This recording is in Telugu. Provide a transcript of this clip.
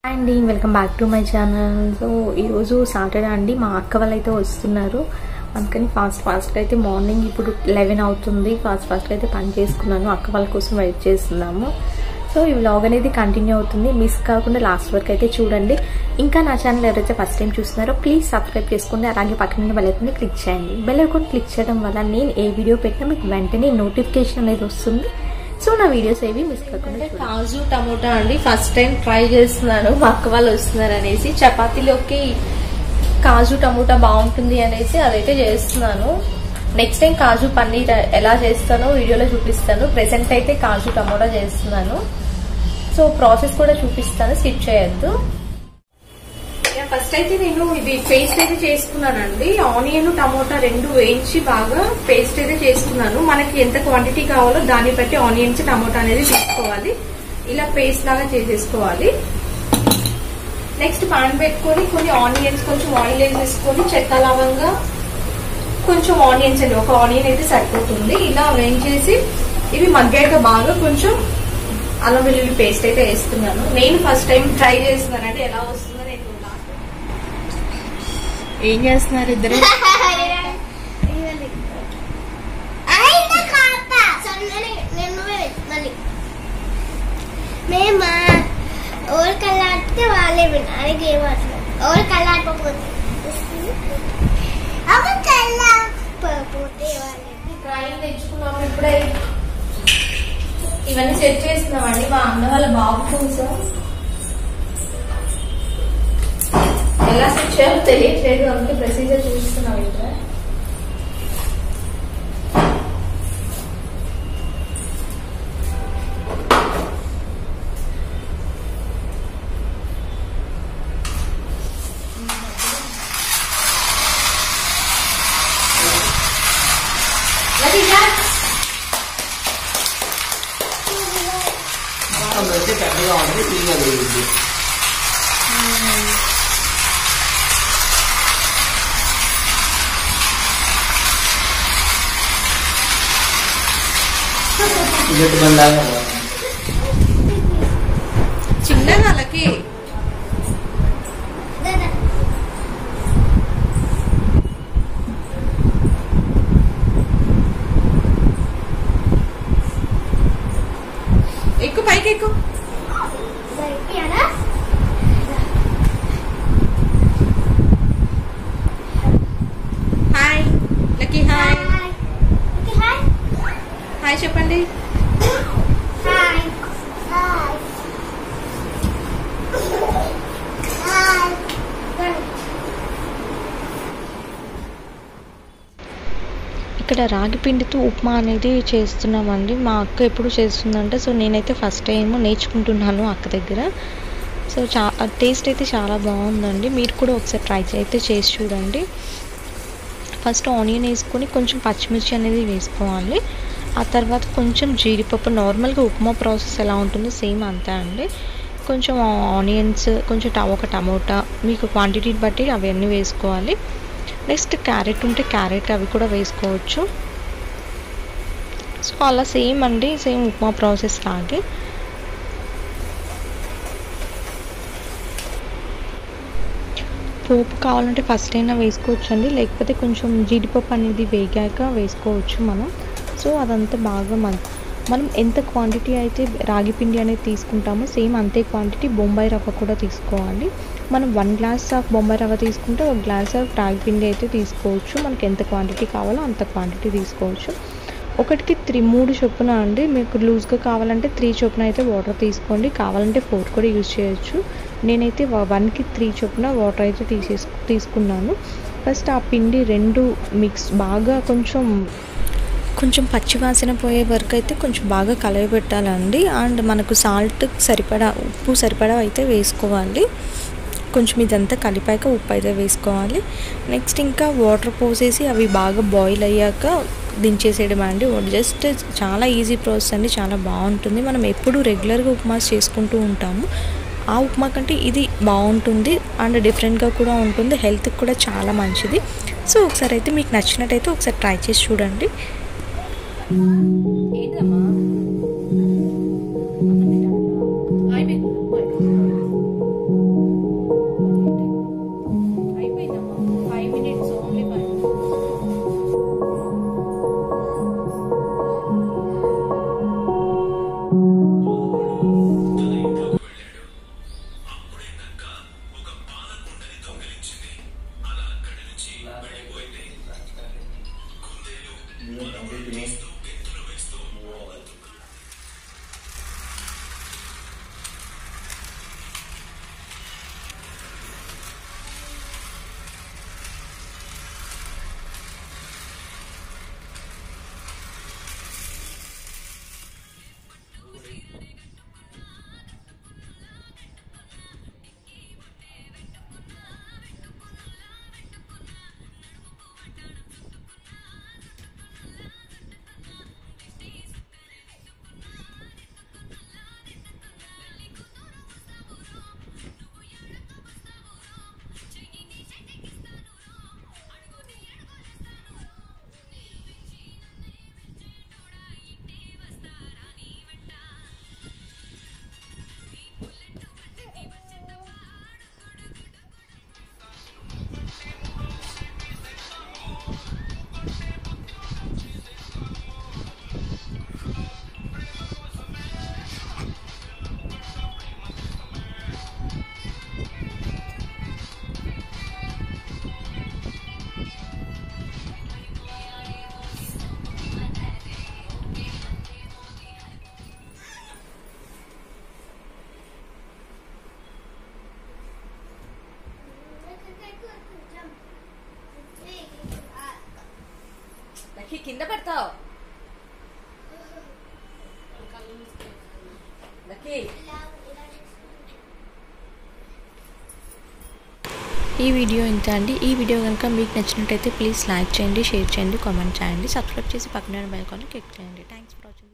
అండి welcome back to my channel so ఈరోజు సాటర్డే అండి మా అక్క వాళ్ళు అయితే వస్తున్నారు అందుకని ఫాస్ట్ ఫాస్ట్గా అయితే మార్నింగ్ ఇప్పుడు లెవెన్ అవుతుంది ఫాస్ట్ ఫాస్ట్గా అయితే పని చేసుకున్నాను అక్క వాళ్ళ కోసం వెయిట్ చేస్తున్నాము సో ఈ వ్లాగ్ అనేది కంటిన్యూ అవుతుంది మిస్ కాకుండా లాస్ట్ వరకు అయితే చూడండి ఇంకా నా ఛానల్ ఎవరైతే ఫస్ట్ టైం చూస్తున్నారో ప్లీజ్ సబ్స్క్రైబ్ చేసుకోండి అలాగే పక్కన బెల్ ఐకాన్ క్లిక్ చేయండి బెల్ ఐకాన్ క్లిక్ చేయడం వల్ల నేను ఏ వీడియో పెట్టినా మీకు వెంటనే నోటిఫికేషన్ అనేది వస్తుంది సో నా వీడియోస్ ఏవి మిస్ కాకుండా కాజు టమోటా అండి ఫస్ట్ టైం ట్రై చేస్తున్నాను మా అక్క వాళ్ళు వస్తున్నారు అనేసి చపాతీలోకి కాజు టమోటా బాగుంటుంది అనేసి అదైతే చేస్తున్నాను నెక్స్ట్ టైం కాజు పన్నీర్ ఎలా చేస్తానో వీడియోలో చూపిస్తాను ప్రెసెంట్ అయితే కాజు టమోటా చేస్తున్నాను సో ప్రాసెస్ కూడా చూపిస్తాను స్కిప్ చేయొద్దు ఫస్ట్ అయితే నేను ఇది పేస్ట్ అయితే చేసుకున్నానండి ఆనియన్ టమోటా రెండు వేయించి బాగా పేస్ట్ అయితే చేసుకున్నాను మనకి ఎంత క్వాంటిటీ కావాలో దాన్ని బట్టి ఆనియన్స్ టమోటా అనేది తీసుకోవాలి ఇలా పేస్ట్ లాగా చేసేసుకోవాలి నెక్స్ట్ పాన్ పెట్టుకొని కొన్ని ఆనియన్స్ కొంచెం ఆయిల్ వేసేసుకొని చెక్క లవంగా కొంచెం ఆనియన్స్ అండి ఒక ఆనియన్ అయితే సరిపోతుంది ఇలా వేయించేసి ఇవి మగ్గాక బాగా కొంచెం అల్లం వెల్లుల్లి పేస్ట్ అయితే వేస్తున్నాను నేను ఫస్ట్ టైం ట్రై చేస్తున్నానంటే ఎలా వస్తుందో నేను ఏం చేస్తున్నారు ఇద్దరు మేము ఎవరు కళ్ళాడితే వాళ్ళే వినాలి గేమ్ ఆడుతున్నారు ఎవరు కళ్ళాడకపోతే ఎవరు కళ్ళాడకపోతే వాళ్ళే ట్రైన్ తెచ్చుకున్నాము ఇప్పుడే ఇవన్నీ సెట్ చేస్తున్నామండి మా అన్న వాళ్ళ బాబు కోసం ఎలా సెట్ చేయాలో తెలియట్లేదు అందుకే ప్రొసీజర్ చూస్తున్నాం ఇక్కడ అయితే పెద్దగా ఉంటుంది తీయగా వేయింది ఇదొక బండాగా చిన్నగా వాళ్ళకి ఎక్కువ పైకి ఎక్కువ హాయ్ లక్కీ హాయ్ హాయ్ చెప్పండి ఇక్కడ రాగి పిండితో ఉప్మా అనేది చేస్తున్నామండి మా అక్క ఎప్పుడు చేస్తుందంటే సో నేనైతే ఫస్ట్ టైం నేర్చుకుంటున్నాను అక్క దగ్గర సో చా టేస్ట్ అయితే చాలా బాగుందండి మీరు కూడా ఒకసారి ట్రై అయితే చేసి చూడండి ఫస్ట్ ఆనియన్ వేసుకొని కొంచెం పచ్చిమిర్చి అనేది వేసుకోవాలి ఆ తర్వాత కొంచెం జీడిపప్పు నార్మల్గా ఉప్మా ప్రాసెస్ ఎలా ఉంటుందో సేమ్ అంతే అండి కొంచెం ఆనియన్స్ కొంచెం ట- ఒక టమోటా మీకు క్వాంటిటీని బట్టి అవన్నీ వేసుకోవాలి నెక్స్ట్ క్యారెట్ ఉంటే క్యారెట్ అవి కూడా వేసుకోవచ్చు సో అలా సేమ్ అండి సేమ్ ఉప్మా ప్రాసెస్ లాగే పోపు కావాలంటే ఫస్ట్ అయినా వేసుకోవచ్చు అండి లేకపోతే కొంచెం జీడిపప్పు అనేది వేగాక వేసుకోవచ్చు మనం సో అదంతా బాగా మన మనం ఎంత క్వాంటిటీ అయితే రాగి పిండి అనేది తీసుకుంటామో సేమ్ అంతే క్వాంటిటీ బొంబాయి రవ్వ కూడా తీసుకోవాలి మనం వన్ గ్లాస్ ఆఫ్ బొంబాయి రవ్వ తీసుకుంటే ఒక గ్లాస్ ఆఫ్ రాగి పిండి అయితే తీసుకోవచ్చు మనకి ఎంత క్వాంటిటీ కావాలో అంత క్వాంటిటీ తీసుకోవచ్చు ఒకటికి త్రీ మూడు చొప్పున అండి మీకు లూజ్గా కావాలంటే త్రీ చొప్పున అయితే వాటర్ తీసుకోండి కావాలంటే ఫోర్ కూడా యూజ్ చేయొచ్చు నేనైతే వ- వన్కి త్రీ చొప్పున వాటర్ అయితే తీసేసు తీసుకున్నాను ఫస్ట్ ఆ పిండి రెండు మిక్స్ బాగా కొంచెం కొంచెం పచ్చివాసన పోయే వరకు అయితే కొంచెం బాగా కలయబెట్టాలండి అండ్ మనకు సాల్ట్ సరిపడా ఉప్పు సరిపడా అయితే వేసుకోవాలి కొంచెం ఇదంతా కలిపాక ఉప్పు అయితే వేసుకోవాలి నెక్స్ట్ ఇంకా వాటర్ పోసేసి అవి బాగా బాయిల్ అయ్యాక దించేసేయడం అండి జస్ట్ చాలా ఈజీ ప్రాసెస్ అండి చాలా బాగుంటుంది మనం ఎప్పుడు రెగ్యులర్గా ఉప్మాస్ చేసుకుంటూ ఉంటాము ఆ ఉప్మా కంటే ఇది బాగుంటుంది అండ్ డిఫరెంట్గా కూడా ఉంటుంది హెల్త్కి కూడా చాలా మంచిది సో ఒకసారి అయితే మీకు నచ్చినట్టయితే ఒకసారి ట్రై చేసి చూడండి ఏంటమ్మా అయిపోయింది కింద పెడతావు లక్కీ ఈ వీడియో ఇంత అండి ఈ వీడియో కనుక మీకు నచ్చినట్టయితే ప్లీజ్ లైక్ చేయండి షేర్ చేయండి కామెంట్ చేయండి సబ్స్క్రైబ్ చేసి పక్కన బెల్ ఐకాన్ క్లిక్ చేయండి థ్యాంక్స్ ఫర్ వాచింగ్